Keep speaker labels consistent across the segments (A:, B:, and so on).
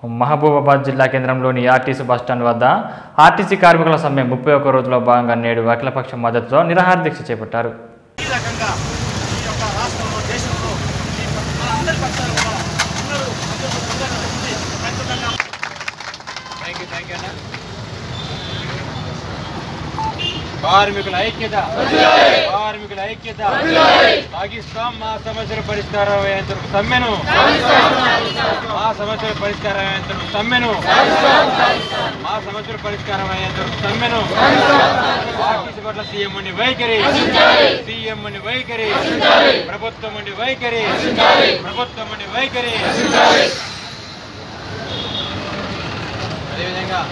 A: మహబూబాబాద్ జిల్లా కేంద్రంలోని RTC bus stand వద్ద ఆర్టీసీ కార్మికుల సమ్మె ముప్పై ఒక్క రోజులో భాగంగా నేడు అఖిలపక్ష మద్దతుతో నిరాహార దీక్ష చేపట్టారు
B: ఈ రకంగా ఈ యొక్క రాష్ట్రంలో దేశంలో ఈ మనందరి పక్షాలు కూడా అందరూ అందరూ ముందుగా వచ్చి ఖచ్చితంగా
C: థ్యాంక్ యూ థ్యాంక్ యూ అన్న కార్మికుల ఐక్యత కార్మికుల ఐక్యత సాగిస్తాం మా సమస్యల పరిష్కారం అయ్యేంతవరకు సమ్మెను మా సమస్యల పరిష్కారం అయ్యేంతవరకు సమ్మెను మా సమస్యల పరిష్కారం అయ్యేంతవరకు సమ్మెను ఆర్టీసీ పట్ల సీఎం ఉండి వైఖరి సీఎం ఉండి వైఖరి ప్రభుత్వం ఉండి వైఖరి ప్రభుత్వం ఉండి వైఖరి అదేవిధంగా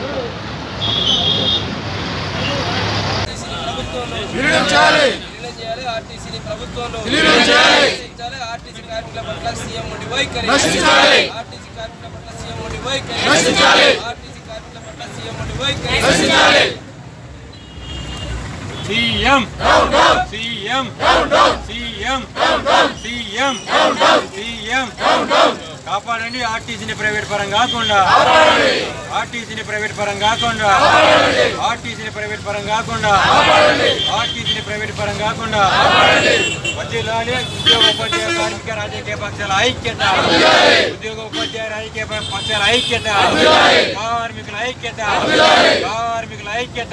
D: విలీనం చేయాలి
E: విలీనం చేయాలి ఆర్టీసీని ప్రభుత్వంలో
D: విలీనం చేయాలి.
E: నశించాలి ఆర్టీసీ కార్మికుల పట్ల సీఎం ఉండి వైఖరి
D: నశించాలి.
E: ఆర్టీసీ కార్మికుల పట్ల సీఎం ఉండి వైఖరి
D: నశించాలి.
E: ఆర్టీసీ కార్మికుల పట్ల సీఎం ఉండి వైఖరి
D: నశించాలి.
C: CM CM CM CM CM కాపాడండి ఆర్టీసీని ప్రైవేట్ పరం కాకుండా ఆర్టీసీని ప్రైవేట్ పరం కాకుండా ఆర్టీసీని ప్రైవేట్ పరం కాకుండా ఆర్టీసీని ప్రైవేట్ పరం కాకుండా వడ్డీలాలి ఉద్యోగ ఉపాధ్యాయ కార్మిక రాజకీయ పక్షాల ఐక్యత ఉద్యోగ ఉపాధ్యాయ రాజకీయ పక్షాల ఐక్యత కార్మికుల ఐక్యత కార్మికుల ఐక్యత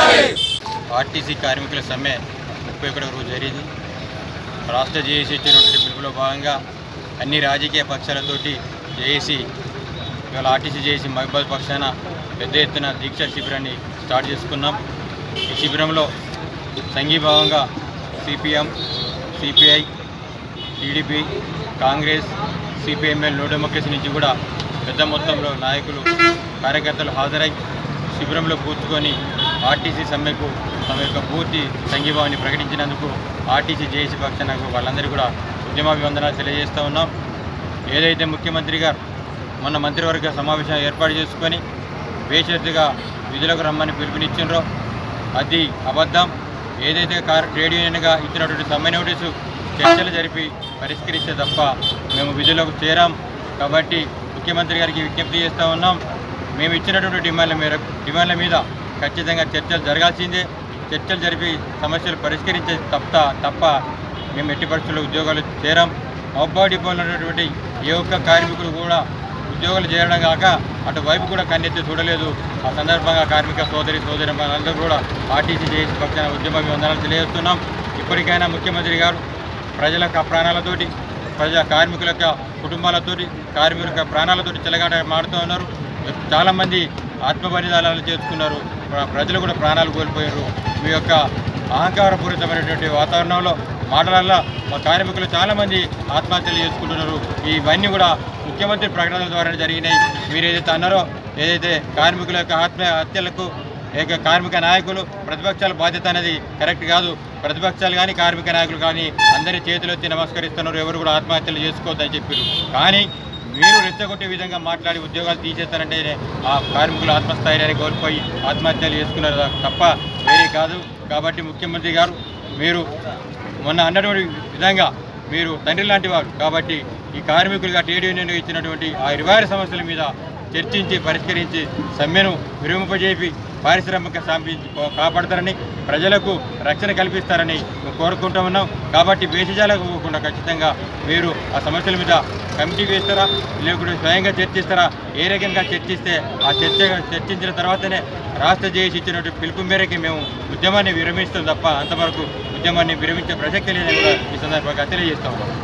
C: ఆర్టీసీ కార్మికుల సమ్మె ముప్పై ఒకటవ రోజు జరిగింది రాష్ట్ర జేఏసీ ఇచ్చినటువంటి పిలుపులో భాగంగా అన్ని రాజకీయ పక్షాలతోటి జేఏసీ ఇవాళ ఆర్టీసీ జేఏసీ మహబాద్ పక్షాన పెద్ద ఎత్తున దీక్షా శిబిరాన్ని స్టార్ట్ చేసుకున్నాం ఈ శిబిరంలో సంఘీభావంగా CPM CPI TDP Congress CPI ML New Democracy నుంచి కూడా పెద్ద మొత్తంలో నాయకులు కార్యకర్తలు హాజరై శిబిరంలో కూర్చుకొని ఆర్టీసీ సమ్మెకు తమ యొక్క పూర్తి సంఘీభావాన్ని ప్రకటించినందుకు ఆర్టీసీ జేఏసీ పక్షాన వాళ్ళందరికీ కూడా ఉద్యమాభివందనాలు తెలియజేస్తూ ఉన్నాం ఏదైతే ముఖ్యమంత్రి గారు మొన్న మంత్రివర్గ సమావేశం ఏర్పాటు చేసుకొని బేషరతుగా విధులకు రమ్మని పిలుపునిచ్చిండ్రో అది అబద్ధం ఏదైతే కార్ ట్రేడ్ యూనియన్గా ఇచ్చినటువంటి సమ్మె నోటీసు చర్చలు జరిపి పరిష్కరిస్తే తప్ప మేము విధులకు చేరాం కాబట్టి ముఖ్యమంత్రి గారికి విజ్ఞప్తి చేస్తూ ఉన్నాం మేము ఇచ్చినటువంటి డిమాండ్ల మేరకు డిమాండ్ల మీద ఖచ్చితంగా చర్చలు జరగాల్సిందే చర్చలు జరిపి సమస్యలు పరిష్కరించే తప్ప తప్ప మేము ఎట్టి పరిస్థితుల్లో ఉద్యోగాలు చేరాం మబ్బా డిపోలో ఉన్నటువంటి ఏ ఒక్క కార్మికుడు కూడా ఉద్యోగాలు చేయడం కాక అటువైపు కూడా కన్నెత్తి చూడలేదు ఆ సందర్భంగా కార్మిక సోదరి సోదరి అందరూ కూడా ఆర్టీసీ చేసి పక్షాన ఉద్యమ వందనాలు తెలియజేస్తున్నాం ఇప్పటికైనా ముఖ్యమంత్రి గారు ప్రజల యొక్క ప్రాణాలతోటి ప్రజా కార్మికుల యొక్క కుటుంబాలతోటి కార్మికుల యొక్క ప్రాణాలతోటి చెలగాట మాడుతూ ఉన్నారు చాలామంది ఆత్మ బలిదానాలు చేసుకున్నారు ప్ర- ప్రజలు కూడా ప్రాణాలు కోల్పోయారు మీ యొక్క అహంకారపూరితమైనటువంటి వాతావరణంలో మాటలల్లో మా కార్మికులు చాలామంది ఆత్మహత్యలు చేసుకుంటున్నారు ఇవన్నీ కూడా ముఖ్యమంత్రి ప్రకటనల ద్వారా జరిగినాయి మీరు ఏదైతే అన్నారో ఏదైతే కార్మికుల యొక్క ఆత్మహత్యలకు ఏక కార్మిక నాయకులు ప్రతిపక్షాల బాధ్యత అనేది కరెక్ట్ కాదు ప్రతిపక్షాలు కానీ కార్మిక నాయకులు కానీ అందరి చేతులు ఎత్తి నమస్కరిస్తున్నారు ఎవరు కూడా ఆత్మహత్యలు చేసుకోవద్దని చెప్పారు కానీ మీరు రెచ్చగొట్టే విధంగా మాట్లాడి ఉద్యోగాలు తీసేస్తారంటే ఆ కార్మికులు ఆత్మస్థైర్యాన్ని కోల్పోయి ఆత్మహత్యలు చేసుకున్నారు తప్ప వేరే కాదు కాబట్టి ముఖ్యమంత్రి గారు మీరు మొన్న అన్నటువంటి విధంగా మీరు తండ్రి లాంటి వారు కాబట్టి ఈ కార్మికులుగా ట్రేడ్ యూనియన్ ఇచ్చినటువంటి ఆ ఇరవై సమస్యల మీద చర్చించి పరిష్కరించి సమ్మెను విరమింపజేపి పారిశ్రామిక సాంపించి కాపాడతారని ప్రజలకు రక్షణ కల్పిస్తారని మేము కోరుకుంటూ ఉన్నాం కాబట్టి వేషజాలకు పోకుండా ఖచ్చితంగా మీరు ఆ సమస్యల మీద కమిటీ వేస్తారా లేకుంటే స్వయంగా చర్చిస్తారా ఏ రకంగా చర్చిస్తే ఆ చర్చ చర్చించిన తర్వాతనే రాష్ట్ర జేఏసీ ఇచ్చినటువంటి పిలుపు మేరకి మేము ఉద్యమాన్ని విరమిస్తాం తప్ప అంతవరకు ఉద్యమాన్ని విరమించే ప్రసక్తి లేదని కూడా ఈ సందర్భంగా తెలియజేస్తా ఉన్నాం